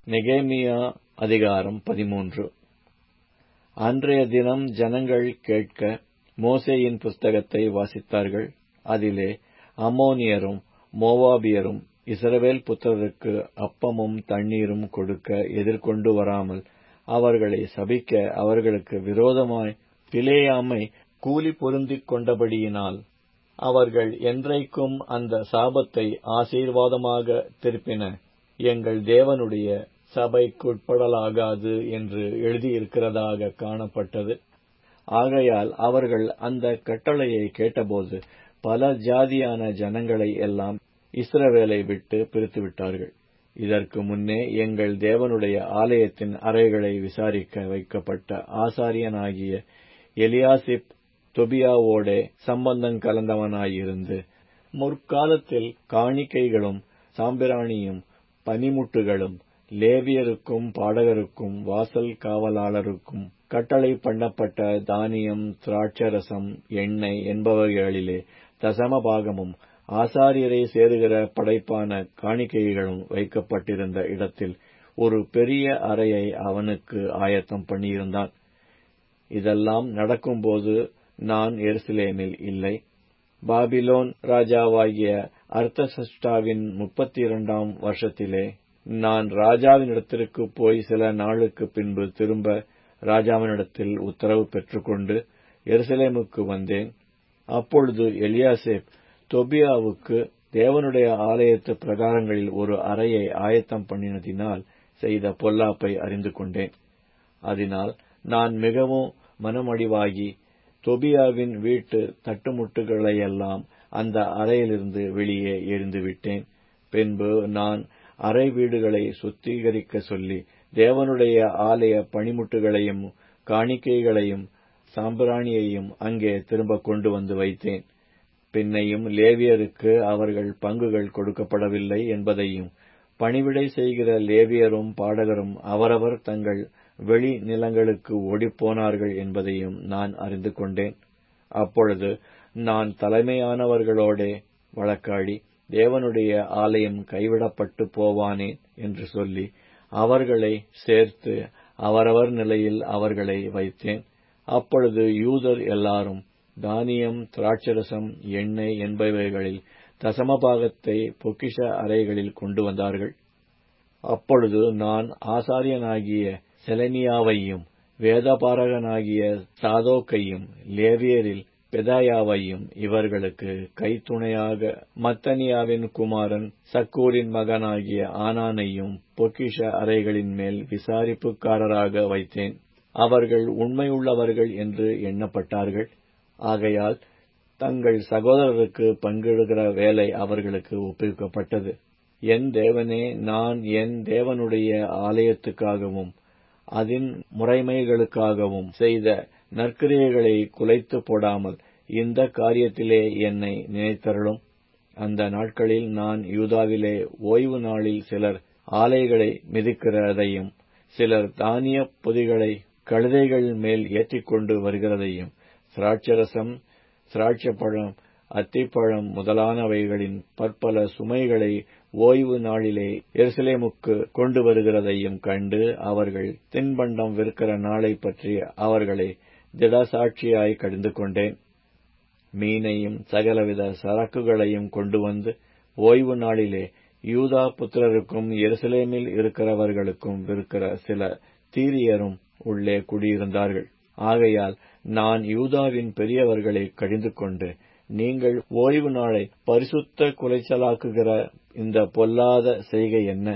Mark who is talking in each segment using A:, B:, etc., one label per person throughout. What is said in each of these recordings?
A: நெகேமியா அதிகாரம் பதிமூன்று அன்றைய தினம் ஜனங்கள் கேட்க மோசேயின் புஸ்தகத்தை வாசித்தார்கள் அதிலே அம்மோனியரும் மோவாபியரும் இஸ்ரவேல் புத்திரருக்கு அப்பமும் தண்ணீரும் கொடுக்க எதிர்கொண்டு வராமல் அவர்களை சபிக்க அவர்களுக்கு விரோதமாய் பிலேயாமை கூலி பொருந்திக் கொண்டபடியினால் அவர்கள் என்றைக்கும் அந்த சாபத்தை ஆசீர்வாதமாக திருப்பின எங்கள் தேவனுடைய சபைக்குட்படலாகாது என்று எழுதியிருக்கிறதாக காணப்பட்டது ஆகையால் அவர்கள் அந்த கட்டளையை கேட்டபோது பல ஜாதியான ஜனங்களை எல்லாம் இஸ்ரவேலை விட்டு பிரித்துவிட்டார்கள் இதற்கு முன்னே எங்கள் தேவனுடைய ஆலயத்தின் அறைகளை விசாரிக்க வைக்கப்பட்ட ஆசாரியனாகிய எலியாசிப் தொபியாவோடே சம்பந்தம் கலந்தவனாயிருந்து முற்காலத்தில் காணிக்கைகளும் சாம்பிராணியும் பனிமுட்டுகளும் லேவியருக்கும் பாடகருக்கும் வாசல் காவலாளருக்கும் கட்டளை பண்ணப்பட்ட தானியம் திராட்சரசம் எண்ணெய் என்பவைகளிலே தசம பாகமும் ஆசாரியரை சேருகிற படைப்பான காணிக்கைகளும் வைக்கப்பட்டிருந்த இடத்தில் ஒரு பெரிய அறையை அவனுக்கு ஆயத்தம் பண்ணியிருந்தான் இதெல்லாம் நடக்கும்போது நான் எருசலேமில் இல்லை பாபிலோன் ராஜாவாகிய அர்த்தசஷ்டாவின் முப்பத்தி இரண்டாம் வருஷத்திலே நான் ராஜாவினிடத்திற்கு போய் சில நாளுக்கு பின்பு திரும்ப ராஜாவினிடத்தில் உத்தரவு பெற்றுக்கொண்டு எருசலேமுக்கு வந்தேன் அப்பொழுது எலியாசேப் தொபியாவுக்கு தேவனுடைய ஆலயத்து பிரகாரங்களில் ஒரு அறையை ஆயத்தம் பண்ணினதினால் செய்த பொல்லாப்பை அறிந்து கொண்டேன் அதனால் நான் மிகவும் மனமடிவாகி தொபியாவின் வீட்டு தட்டுமுட்டுகளையெல்லாம் அந்த அறையிலிருந்து வெளியே எரிந்துவிட்டேன் பின்பு நான் அறை வீடுகளை சுத்திகரிக்க சொல்லி தேவனுடைய ஆலய பணிமுட்டுகளையும் காணிக்கைகளையும் சாம்பிராணியையும் அங்கே திரும்ப கொண்டு வந்து வைத்தேன் பின்னையும் லேவியருக்கு அவர்கள் பங்குகள் கொடுக்கப்படவில்லை என்பதையும் பணிவிடை செய்கிற லேவியரும் பாடகரும் அவரவர் தங்கள் வெளி நிலங்களுக்கு ஓடிப்போனார்கள் என்பதையும் நான் அறிந்து கொண்டேன் அப்பொழுது நான் தலைமையானவர்களோடே வழக்காடி தேவனுடைய ஆலயம் கைவிடப்பட்டு போவானேன் என்று சொல்லி அவர்களை சேர்த்து அவரவர் நிலையில் அவர்களை வைத்தேன் அப்பொழுது யூதர் எல்லாரும் தானியம் திராட்சரசம் எண்ணெய் என்பவைகளில் தசமபாகத்தை பொக்கிஷ அறைகளில் கொண்டு வந்தார்கள் அப்பொழுது நான் ஆசாரியனாகிய செலனியாவையும் வேதபாரகனாகிய சாதோக்கையும் லேவியரில் பெதாயாவையும் இவர்களுக்கு கைத்துணையாக மத்தனியாவின் குமாரன் சக்கூரின் மகனாகிய ஆனானையும் பொக்கிஷ அறைகளின் மேல் விசாரிப்புக்காரராக வைத்தேன் அவர்கள் உண்மையுள்ளவர்கள் என்று எண்ணப்பட்டார்கள் ஆகையால் தங்கள் சகோதரருக்கு பங்கிடுகிற வேலை அவர்களுக்கு ஒப்புவிக்கப்பட்டது என் தேவனே நான் என் தேவனுடைய ஆலயத்துக்காகவும் அதன் முறைமைகளுக்காகவும் செய்த நற்கிரியைகளை குலைத்து போடாமல் இந்த காரியத்திலே என்னை நினைத்தருளும் அந்த நாட்களில் நான் யூதாவிலே ஓய்வு நாளில் சிலர் ஆலைகளை மிதிக்கிறதையும் சிலர் தானிய பொதிகளை கழுதைகள் மேல் ஏற்றிக்கொண்டு வருகிறதையும் திராட்சரசம் திராட்சப்பழம் அத்திப்பழம் முதலானவைகளின் பற்பல சுமைகளை ஓய்வு நாளிலே எருசலேமுக்கு கொண்டு வருகிறதையும் கண்டு அவர்கள் தின்பண்டம் விற்கிற நாளை பற்றி அவர்களை திடசாட்சியாய் கடிந்து கொண்டேன் மீனையும் சகலவித சரக்குகளையும் கொண்டு வந்து ஓய்வு நாளிலே யூதா புத்திரருக்கும் எருசலேமில் இருக்கிறவர்களுக்கும் விற்கிற சில தீரியரும் உள்ளே குடியிருந்தார்கள் ஆகையால் நான் யூதாவின் பெரியவர்களை கடிந்து கொண்டு நீங்கள் ஓய்வு நாளை பரிசுத்த குலைச்சலாக்குகிற இந்த பொல்லாத செய்கை என்ன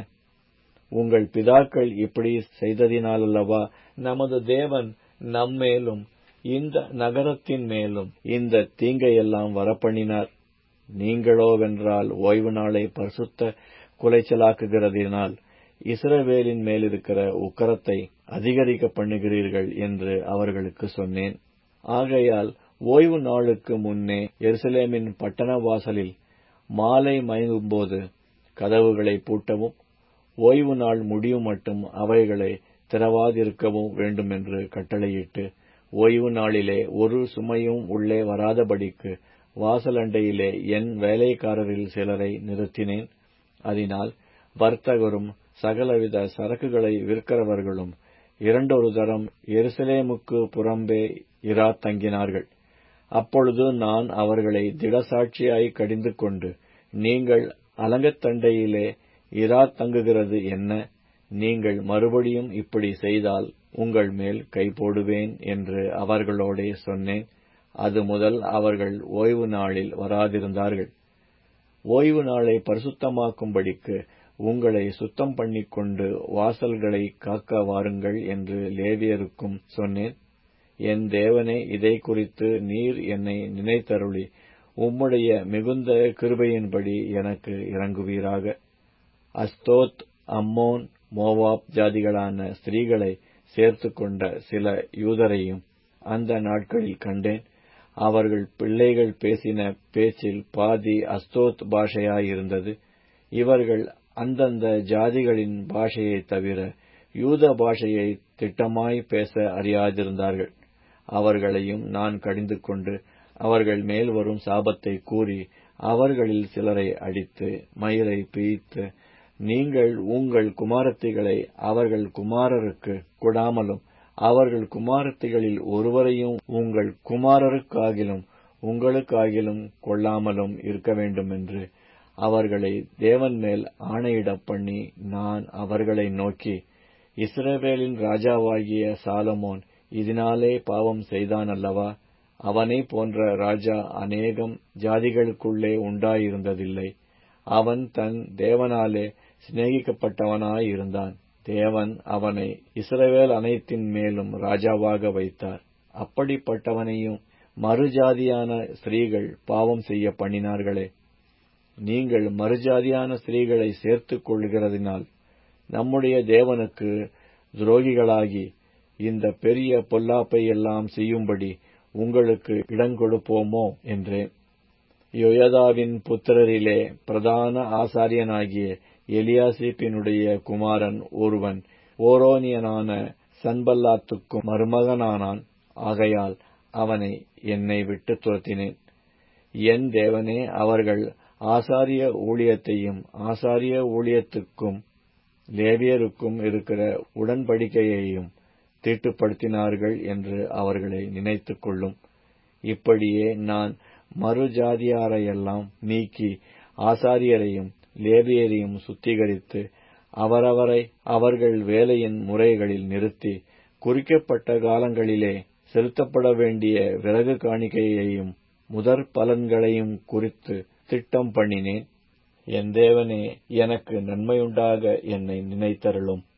A: உங்கள் பிதாக்கள் இப்படி செய்ததினாலல்லவா நமது தேவன் நம்மேலும் இந்த நகரத்தின் மேலும் இந்த தீங்கையெல்லாம் வரப்பண்ணினார் நீங்களோவென்றால் ஓய்வு நாளை பரிசுத்த குலைச்சலாக்குகிறதினால் இஸ்ரவேலின் மேலிருக்கிற உக்கரத்தை அதிகரிக்க பண்ணுகிறீர்கள் என்று அவர்களுக்கு சொன்னேன் ஆகையால் ஓய்வு நாளுக்கு முன்னே எருசலேமின் பட்டண வாசலில் மாலை மயங்கும்போது கதவுகளை பூட்டவும் ஓய்வு நாள் முடியும் மட்டும் அவைகளை திறவாதிருக்கவும் வேண்டுமென்று கட்டளையிட்டு ஓய்வு நாளிலே ஒரு சுமையும் உள்ளே வராதபடிக்கு வாசலண்டையிலே என் வேலைக்காரரில் சிலரை நிறுத்தினேன் அதனால் வர்த்தகரும் சகலவித சரக்குகளை விற்கிறவர்களும் இரண்டொரு தரம் எருசலேமுக்கு புறம்பே இரா தங்கினார்கள் அப்பொழுது நான் அவர்களை திடசாட்சியாய் கடிந்து கொண்டு நீங்கள் அலங்கத்தண்டையிலே இரா தங்குகிறது என்ன நீங்கள் மறுபடியும் இப்படி செய்தால் உங்கள் மேல் கை போடுவேன் என்று அவர்களோடே சொன்னேன் அது முதல் அவர்கள் ஓய்வு நாளில் வராதிருந்தார்கள் ஓய்வு நாளை பரிசுத்தமாக்கும்படிக்கு உங்களை சுத்தம் பண்ணிக்கொண்டு வாசல்களை காக்க வாருங்கள் என்று லேவியருக்கும் சொன்னேன் என் தேவனே இதை குறித்து நீர் என்னை நினைத்தருளி உம்முடைய மிகுந்த கிருபையின்படி எனக்கு இறங்குவீராக அஸ்தோத் அம்மோன் மோவாப் ஜாதிகளான ஸ்திரீகளை சேர்த்து கொண்ட சில யூதரையும் அந்த நாட்களில் கண்டேன் அவர்கள் பிள்ளைகள் பேசின பேச்சில் பாதி அஸ்தோத் பாஷையாயிருந்தது இவர்கள் அந்தந்த ஜாதிகளின் பாஷையைத் தவிர யூத பாஷையை திட்டமாய் பேச அறியாதிருந்தார்கள் அவர்களையும் நான் கடிந்து கொண்டு அவர்கள் மேல் வரும் சாபத்தை கூறி அவர்களில் சிலரை அடித்து மயிரை பிய்த்து நீங்கள் உங்கள் குமாரத்திகளை அவர்கள் குமாரருக்கு கொடாமலும் அவர்கள் குமாரத்திகளில் ஒருவரையும் உங்கள் குமாரருக்காகிலும் உங்களுக்காகிலும் கொள்ளாமலும் இருக்க வேண்டுமென்று அவர்களை தேவன் மேல் ஆணையிடப் பண்ணி நான் அவர்களை நோக்கி இஸ்ரவேலின் ராஜாவாகிய சாலமோன் இதனாலே பாவம் செய்தான் அல்லவா அவனை போன்ற ராஜா அநேகம் ஜாதிகளுக்குள்ளே உண்டாயிருந்ததில்லை அவன் தன் தேவனாலே சிநேகிக்கப்பட்டவனாயிருந்தான் தேவன் அவனை இஸ்ரவேல் அனைத்தின் மேலும் ராஜாவாக வைத்தார் அப்படிப்பட்டவனையும் மறுஜாதியான ஸ்திரீகள் பாவம் செய்ய பண்ணினார்களே நீங்கள் மறுஜாதியான ஸ்திரீகளை சேர்த்துக் கொள்கிறதினால் நம்முடைய தேவனுக்கு துரோகிகளாகி இந்த பெரிய பொல்லாப்பை எல்லாம் செய்யும்படி உங்களுக்கு இடங்கொடுப்போமோ என்றேன் யோயதாவின் புத்திரரிலே பிரதான ஆசாரியனாகிய எலியாசிப்பினுடைய குமாரன் ஒருவன் ஓரோனியனான சன்பல்லாத்துக்கும் மருமகனானான் ஆகையால் அவனை என்னை விட்டு துரத்தினேன் என் தேவனே அவர்கள் ஆசாரிய ஊழியத்தையும் ஆசாரிய ஊழியத்துக்கும் லேவியருக்கும் இருக்கிற உடன்படிக்கையையும் தீட்டுப்படுத்தினார்கள் என்று அவர்களை நினைத்துக் கொள்ளும் இப்படியே நான் மறுஜாதியாரையெல்லாம் நீக்கி ஆசாரியரையும் லேவியரையும் சுத்திகரித்து அவரவரை அவர்கள் வேலையின் முறைகளில் நிறுத்தி குறிக்கப்பட்ட காலங்களிலே செலுத்தப்பட வேண்டிய விறகு காணிக்கையையும் முதற் பலன்களையும் குறித்து திட்டம் பண்ணினேன் என் தேவனே எனக்கு நன்மையுண்டாக என்னை நினைத்தருளும்